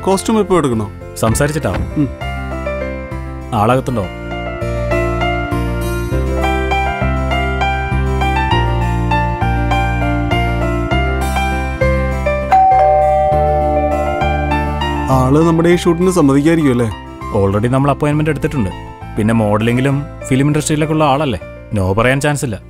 Costume ഇപ്പോൾ എടുക്കണോ സംസാരിച്ചിട്ടാവും ഉം. ആളകത്തുണ്ടോ ആള് നമ്മുടെ ഈ ഷൂട്ടിന് സമ്മതിക്കായിരിക്കും അല്ലേ ഓൾറെഡി നമ്മൾ അപ്പോയിന്റ്മെന്റ് എടുത്തിട്ടുണ്ട് പിന്നെ മോഡലിംഗിലും ഫിലിം ഇൻഡസ്ട്രിയിലൊക്കെ ആളല്ലേ നോ പറയാൻ ചാൻസ് ഇല്ല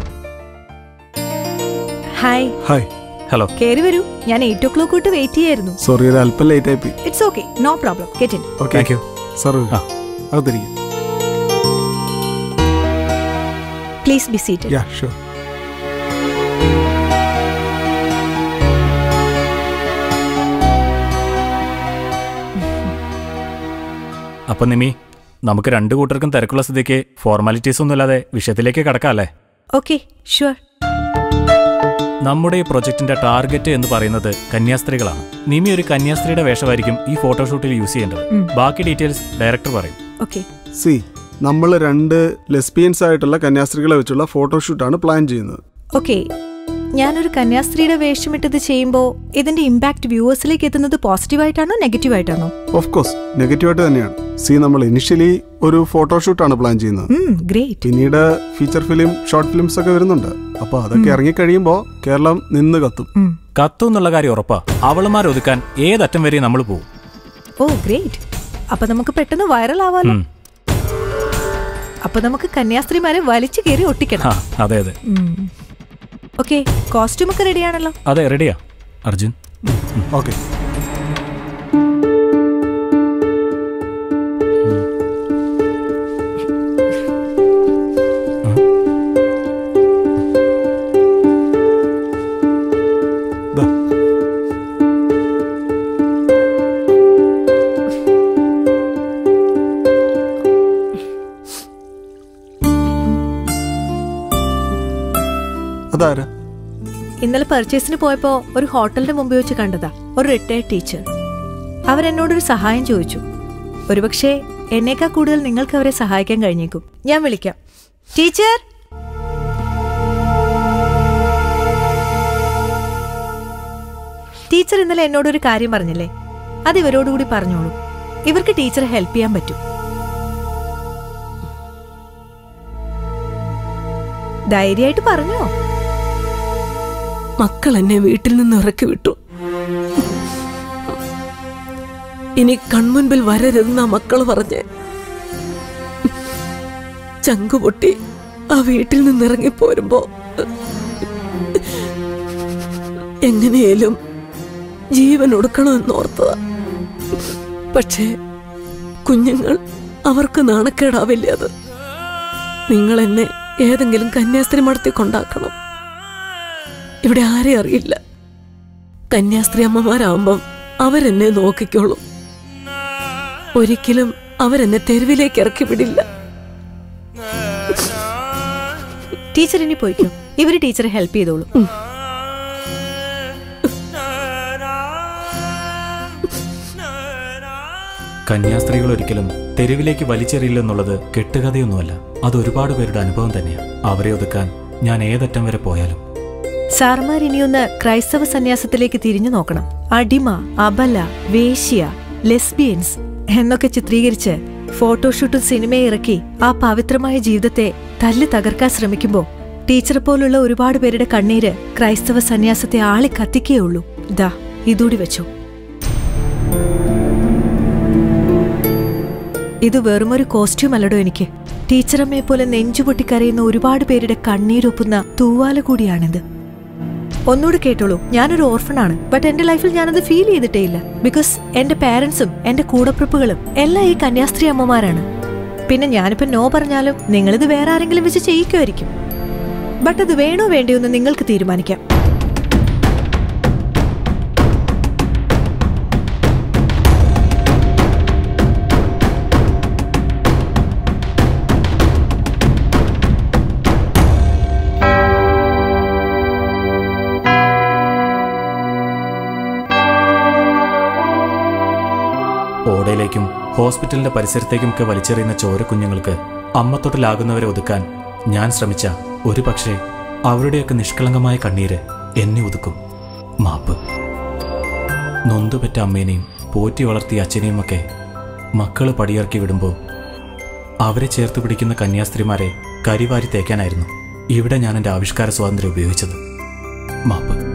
ഹായ് ഹായ് ഹലോ കേറി വരൂ ഞാൻ എയ്റ്റ് ഓ ക്ലോക്ക് തൊട്ട് വെയിറ്റ് ചെയ്യായിരുന്നു സോറി ഒരു അല്പം ലേറ്റ് ആയിപ്പോയി it's okay no problem get in okay thank you sir ആ. അകത്തിരിക്കും please be seated yeah sure അപ്പൊ നിമി നമുക്ക് രണ്ടു കൂട്ടർക്കും തിരക്കുള്ള സ്ഥിതിക്ക് ഫോർമാലിറ്റീസ് ഒന്നും ഇല്ലാതെ വിഷയത്തിലേക്ക് കടക്കാം അല്ലേ ഓക്കെ ഷുവർ നമ്മുടെ ഈ പ്രൊജക്ടിന്റെ ടാർഗറ്റ് എന്ന് പറയുന്നത് കന്യാസ്ത്രീകളാണ് നിമി ഒരു കന്യാസ്ത്രീയുടെ വേഷമായിരിക്കും ഈ ഫോട്ടോഷൂട്ടിൽ യൂസ് ചെയ്യേണ്ടത് ഉം. ബാക്കി ഡീറ്റെയിൽസ് ഡയറക്ടർ പറയും ഓക്കെ സി നമ്മൾ രണ്ട് ലെസ്ബിയൻസ് ആയിട്ടുള്ള കന്യാസ്ത്രീകളെ വെച്ചുള്ള ഫോട്ടോഷൂട്ടാണ് പ്ലാൻ ചെയ്യുന്നത് ഓക്കെ ഞാനൊരു കന്യാസ്ത്രീയുടെ വേഷമിട്ടത് ചെയ്യുമ്പോൾ ഇതിന്റെ ഇമ്പാക്ട് വ്യൂവേഴ്സിലേക്ക് എത്തുന്നത് പോസിറ്റീവായിട്ടാണോ നെഗറ്റീവായിട്ടാണോ ഓഫ് കോഴ്സ് നെഗറ്റീവായിട്ട് തന്നെയാണ് സി നമ്മൾ ഇനിഷ്യലി ഒരു ഫോട്ടോഷൂട്ടാണ് പ്ലാൻ ചെയ്യുന്നത് ഗ്രേറ്റ് പിന്നീട് ഫീച്ചർ ഫിലിം ഷോർട്ട് ഫിലിംസ് ഒക്കെ വരുന്നുണ്ട് അപ്പൊ അതൊക്കെ ഇറങ്ങിക്കഴിയുമ്പോൾ കേരളം നിന്ന് കത്തും കത്തു എന്നുള്ള കാര്യം ഉറപ്പാ അവളുമാർ ഒതുക്കാൻ ഏതറ്റം വരെ നമ്മൾ പോകും ഓ ഗ്രേറ്റ് അപ്പൊ നമുക്ക് പെട്ടെന്ന് വൈറൽ ആവാലോ ഉം. അപ്പൊ നമുക്ക് കന്യാസ്ത്രീമാരെ വലിച്ചു കയറി ആ, ഒട്ടിക്കണം അതെ അതെ ഓക്കെ കോസ്റ്റ്യൂം ഒക്കെ റെഡിയാണല്ലോ അതെ റെഡിയാ അർജുൻ ഓക്കെ അതാരാ ഇന്നലെ പർച്ചേസിന് പോയപ്പോ ഒരു ഹോട്ടലിന്റെ മുമ്പിൽ വെച്ച് കണ്ടതാ ഒരു റിട്ടയർഡ് ടീച്ചർ അവരെന്നോടൊരു സഹായം ചോദിച്ചു ഒരുപക്ഷെ എന്നേക്കാൾ കൂടുതൽ നിങ്ങൾക്ക് അവരെ സഹായിക്കാൻ കഴിഞ്ഞേക്കും ഞാൻ വിളിക്കാം ടീച്ചർ ടീച്ചർ ഇന്നലെ എന്നോടൊരു കാര്യം പറഞ്ഞില്ലേ അത് ഇവരോടുകൂടി പറഞ്ഞോളൂ ഇവർക്ക് ടീച്ചറെ ഹെൽപ്പ് ചെയ്യാൻ പറ്റും ധൈര്യമായിട്ട് പറഞ്ഞോ മക്കൾ എന്നെ വീട്ടിൽ നിന്ന് ഇറക്കി വിട്ടു ഇനി കൺമുൻപിൽ വരരുതെന്ന മക്കൾ പറഞ്ഞ് ചങ്കുപൊട്ടി ആ വീട്ടിൽ നിന്ന് ഇറങ്ങിപ്പോരുമ്പോ എങ്ങനെയാലും ജീവൻ ഒടുക്കണമെന്നോർത്തതാ പക്ഷേ കുഞ്ഞുങ്ങൾ അവർക്ക് നാണക്കേടാവില്ല അത് നിങ്ങൾ എന്നെ ഏതെങ്കിലും കന്യാസ്ത്രീ മടത്തി കൊണ്ടാക്കണം ഇവിടെ ആരെ അറിയില്ല കന്യാസ്ത്രീ അമ്മമാരാവുമ്പം അവരെന്നെ നോക്കിക്കോളും ഒരിക്കലും അവരെന്നെ തെരുവിലേക്ക് ഇറക്കി വിടില്ല ടീച്ചർ ഇനി പോയിക്കോ ഇവര് ടീച്ചറെ ഹെൽപ്പ് ചെയ്തോളൂ കന്യാസ്ത്രീകൾ ഒരിക്കലും തെരുവിലേക്ക് വലിച്ചെറിയില്ലെന്നുള്ളത് കെട്ടുകഥയൊന്നുമല്ല അത് ഒരുപാട് പേരുടെ അനുഭവം തന്നെയാണ് അവരെ ഒതുക്കാൻ ഞാൻ ഏതറ്റം വരെ പോയാലും സാർമാർ ഇനിയൊന്ന് ക്രൈസ്തവ സന്യാസത്തിലേക്ക് തിരിഞ്ഞു നോക്കണം അടിമ അബല വേശ്യ ലെസ്ബിയൻസ് എന്നൊക്കെ ചിത്രീകരിച്ച് ഫോട്ടോഷൂട്ടും സിനിമയും ഇറക്കി ആ പവിത്രമായ ജീവിതത്തെ തല്ലി തകർക്കാൻ ശ്രമിക്കുമ്പോ ടീച്ചറെ പോലുള്ള ഒരുപാട് പേരുടെ കണ്ണീര് ക്രൈസ്തവ സന്യാസത്തെ ആളി കത്തിക്കേയുള്ളൂ ദാ ഇതൂടി വെച്ചു ഇത് വെറുമൊരു കോസ്റ്റ്യൂം അല്ലടോ എനിക്ക് ടീച്ചറമ്മയെ പോലെ നെഞ്ചുപൊട്ടി കരയുന്ന ഒരുപാട് പേരുടെ കണ്ണീരൊപ്പുന്ന തൂവാല കൂടിയാണിത് ഒന്നുകൂടി കേട്ടോളൂ ഞാനൊരു ഓർഫണാണ് ബട്ട് എന്റെ ലൈഫിൽ ഞാനത് ഫീൽ ചെയ്തിട്ടേ ഇല്ല ബിക്കോസ് എന്റെ പാരന്റ്സും എന്റെ കൂടപ്പിറപ്പുകളും എല്ലാം ഈ കന്യാസ്ത്രീ അമ്മമാരാണ് പിന്നെ ഞാനിപ്പോ നോ പറഞ്ഞാലും നിങ്ങളിത് വേറെ ആരെങ്കിലും വെച്ച് ചെയ്യിക്കുമായിരിക്കും ബട്ട് അത് വേണോ വേണ്ടയോ എന്ന് നിങ്ങൾക്ക് തീരുമാനിക്കാം ഓടയിലേക്കും ഹോസ്പിറ്റലിന്റെ പരിസരത്തേക്കുമൊക്കെ വലിച്ചെറിയുന്ന ചോരക്കുഞ്ഞുങ്ങൾക്ക് അമ്മത്തൊട്ടിലാകുന്നവരെ ഒതുക്കാൻ ഞാൻ ശ്രമിച്ച ഒരു പക്ഷേ അവരുടെയൊക്കെ നിഷ്കളങ്കമായ കണ്ണീര് എന്നെ ഒതുക്കും മാപ്പ് നൊന്തുപെറ്റ അമ്മേനെയും പോറ്റി വളർത്തിയ അച്ഛനെയുമൊക്കെ മക്കള് പടിയിറക്കി വിടുമ്പോൾ അവരെ ചേർത്ത് പിടിക്കുന്ന കന്യാസ്ത്രീമാരെ കരിവാരി തേക്കാനായിരുന്നു ഇവിടെ ഞാൻ എൻ്റെ ആവിഷ്കാര സ്വാതന്ത്ര്യം ഉപയോഗിച്ചത് മാപ്പ്